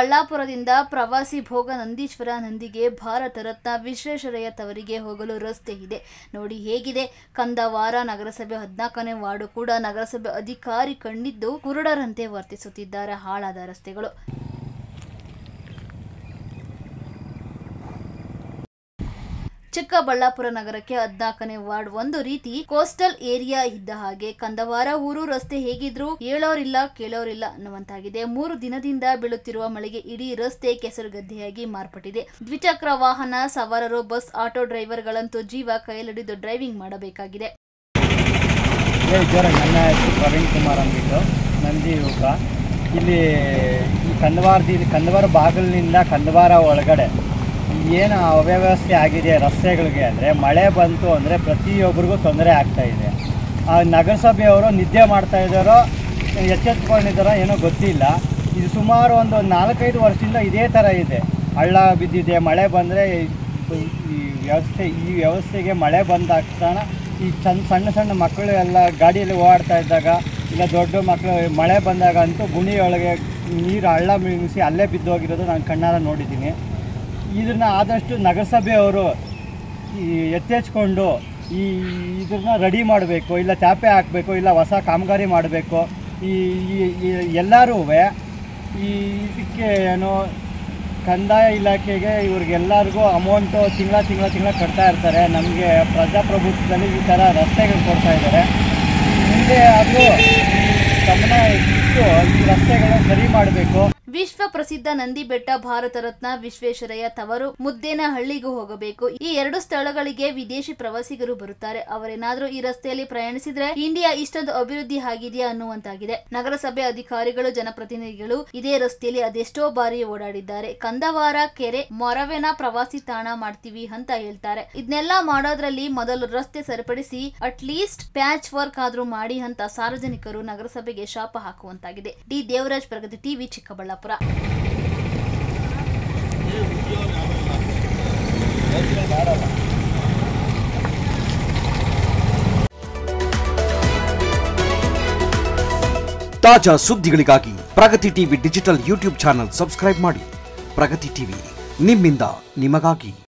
ಚಿಕ್ಕಬಳ್ಳಾಪುರದಿಂದ ಪ್ರವಾಸಿ ಭೋಗ ನಂದೀಶ್ವರ ನಂದಿಗೆ ಭಾರತ ರತ್ನ ವಿಶ್ವೇಶ್ವರಯ್ಯ ತವರಿಗೆ ಹೋಗಲು ರಸ್ತೆ ಇದೆ ನೋಡಿ ಹೇಗಿದೆ ಕಂದವಾರ ನಗರಸಭೆ ಹದಿನಾಲ್ಕನೇ ವಾರ್ಡು ಕೂಡ ನಗರಸಭೆ ಅಧಿಕಾರಿ ಕಂಡಿದ್ದು ಕುರುಡರಂತೆ ವರ್ತಿಸುತ್ತಿದ್ದಾರೆ ಹಾಳಾದ ರಸ್ತೆಗಳು ಚಿಕ್ಕಬಳ್ಳಾಪುರ ನಗರಕ್ಕೆ ಹದ್ನಾಲ್ಕನೇ ವಾರ್ಡ್ ಒಂದು ರೀತಿ ಕೋಸ್ಟಲ್ ಏರಿಯಾ ಇದ್ದ ಹಾಗೆ ಕಂದವಾರ ಊರು ರಸ್ತೆ ಹೇಗಿದ್ರು ಹೇಳೋರಿಲ್ಲ ಕೇಳೋರಿಲ್ಲ ಅನ್ನುವಂತಾಗಿದೆ ಮೂರು ದಿನದಿಂದ ಬೀಳುತ್ತಿರುವ ಮಳೆಗೆ ಇಡೀ ರಸ್ತೆ ಕೆಸರುಗದ್ದೆಯಾಗಿ ಮಾರ್ಪಟ್ಟಿದೆ ದ್ವಿಚಕ್ರ ವಾಹನ ಸವಾರರು ಬಸ್ ಆಟೋ ಡ್ರೈವರ್ಗಳಂತೂ ಜೀವ ಕೈಯಲ್ಲಿಡಿದು ಡ್ರೈವಿಂಗ್ ಮಾಡಬೇಕಾಗಿದೆ ಏ ಜೋರಾಗಿ ನನ್ನ ಹೆಸರು ಪ್ರವೀಣ್ ಕುಮಾರ್ ಅಂದ್ಬಿಟ್ಟು ನಂದಿ ಯುವಕ ಇಲ್ಲಿ ಈ ಕಂದವಾರದಿಂದ ಕಂದವಾರ ಬಾಗಿಲಿನಿಂದ ಕಂದವಾರ ಒಳಗಡೆ ಏನು ಅವ್ಯವಸ್ಥೆ ಆಗಿದೆ ರಸ್ತೆಗಳಿಗೆ ಅಂದರೆ ಮಳೆ ಬಂತು ಅಂದರೆ ಪ್ರತಿಯೊಬ್ಬರಿಗೂ ತೊಂದರೆ ಆಗ್ತಾ ಇದೆ ಆ ನಗರಸಭೆಯವರು ನಿದ್ದೆ ಮಾಡ್ತಾ ಇದ್ದಾರೋ ಎಚ್ಚೆತ್ಕೊಂಡಿದ್ದಾರೋ ಏನೋ ಗೊತ್ತಿಲ್ಲ ಇದು ಸುಮಾರು ಒಂದು ನಾಲ್ಕೈದು ವರ್ಷದಿಂದ ಇದೇ ಥರ ಇದೆ ಹಳ್ಳ ಬಿದ್ದಿದೆ ಮಳೆ ಬಂದರೆ ಈ ವ್ಯವಸ್ಥೆ ಈ ವ್ಯವಸ್ಥೆಗೆ ಮಳೆ ಬಂದ ತಕ್ಷಣ ಈ ಚಂದ ಸಣ್ಣ ಸಣ್ಣ ಮಕ್ಕಳು ಎಲ್ಲ ಗಾಡಿಯಲ್ಲಿ ಓಡಾಡ್ತಾ ಇದ್ದಾಗ ಇಲ್ಲ ದೊಡ್ಡ ಮಕ್ಕಳು ಮಳೆ ಬಂದಾಗ ಅಂತೂ ಗುಣಿಯೊಳಗೆ ನೀರು ಹಳ್ಳ ಮಿಣಿಸಿ ಅಲ್ಲೇ ಬಿದ್ದೋಗಿರೋದು ನಾನು ಕಣ್ಣಾರ ನೋಡಿದ್ದೀನಿ ಇದನ್ನು ಆದಷ್ಟು ನಗರಸಭೆಯವರು ಈ ಎತ್ತೆಚ್ಕೊಂಡು ಈ ಇದನ್ನ ರೆಡಿ ಮಾಡಬೇಕು ಇಲ್ಲ ತ್ಯಾಪೆ ಹಾಕಬೇಕು ಇಲ್ಲ ಹೊಸ ಕಾಮಗಾರಿ ಮಾಡಬೇಕು ಈ ಎಲ್ಲರೂ ಈ ಇದಕ್ಕೆ ಏನೋ ಕಂದಾಯ ಇಲಾಖೆಗೆ ಇವ್ರಿಗೆಲ್ಲರಿಗೂ ಅಮೌಂಟು ತಿಂಗಳ ತಿಂಗಳ ತಿಂಗಳ ಕಟ್ತಾ ಇರ್ತಾರೆ ನಮಗೆ ಪ್ರಜಾಪ್ರಭುತ್ವದಲ್ಲಿ ಈ ಥರ ರಸ್ತೆಗಳು ಕೊಡ್ತಾ ಇದ್ದಾರೆ ಮುಂದೆ ಅದು ಗಮನ ಇಟ್ಟು ಈ ರಸ್ತೆಗಳನ್ನ ಸರಿ ಮಾಡಬೇಕು ವಿಶ್ವ ಪ್ರಸಿದ್ಧ ನಂದಿ ಬೆಟ್ಟ ಭಾರತ ರತ್ನ ವಿಶ್ವೇಶ್ವರಯ್ಯ ತವರು ಮುದ್ದೇನಹಳ್ಳಿಗೂ ಹೋಗಬೇಕು ಈ ಎರಡು ಸ್ಥಳಗಳಿಗೆ ವಿದೇಶಿ ಪ್ರವಾಸಿಗರು ಬರುತ್ತಾರೆ ಅವರೇನಾದ್ರೂ ಈ ರಸ್ತೆಯಲ್ಲಿ ಪ್ರಯಾಣಿಸಿದ್ರೆ ಇಂಡಿಯಾ ಇಷ್ಟೊಂದು ಅಭಿವೃದ್ಧಿ ಆಗಿದೆಯಾ ಅನ್ನುವಂತಾಗಿದೆ ನಗರಸಭೆ ಅಧಿಕಾರಿಗಳು ಜನಪ್ರತಿನಿಧಿಗಳು ಇದೇ ರಸ್ತೆಯಲ್ಲಿ ಅದೆಷ್ಟೋ ಬಾರಿ ಓಡಾಡಿದ್ದಾರೆ ಕಂದವಾರ ಕೆರೆ ಮೊರವೆನ ಪ್ರವಾಸಿ ತಾಣ ಮಾಡ್ತೀವಿ ಅಂತ ಹೇಳ್ತಾರೆ ಇದನ್ನೆಲ್ಲ ಮಾಡೋದ್ರಲ್ಲಿ ಮೊದಲು ರಸ್ತೆ ಸರಿಪಡಿಸಿ ಅಟ್ ಲೀಸ್ಟ್ ಪ್ಯಾಚ್ ವರ್ಕ್ ಆದ್ರೂ ಮಾಡಿ ಅಂತ ಸಾರ್ವಜನಿಕರು ನಗರಸಭೆಗೆ ಶಾಪ ಹಾಕುವಂತಾಗಿದೆ ಡಿ ದೇವರಾಜ್ ಪ್ರಗತಿ ಟಿವಿ ಚಿಕ್ಕಬಳ್ಳಾಪುರ ತಾಜಾ ಸುದ್ದಿಗಳಿಗಾಗಿ Pragati TV digital YouTube channel subscribe ಮಾಡಿ ಪ್ರಗತಿ ಟಿವಿ ನಿಮ್ಮಿಂದ ನಿಮಗಾಗಿ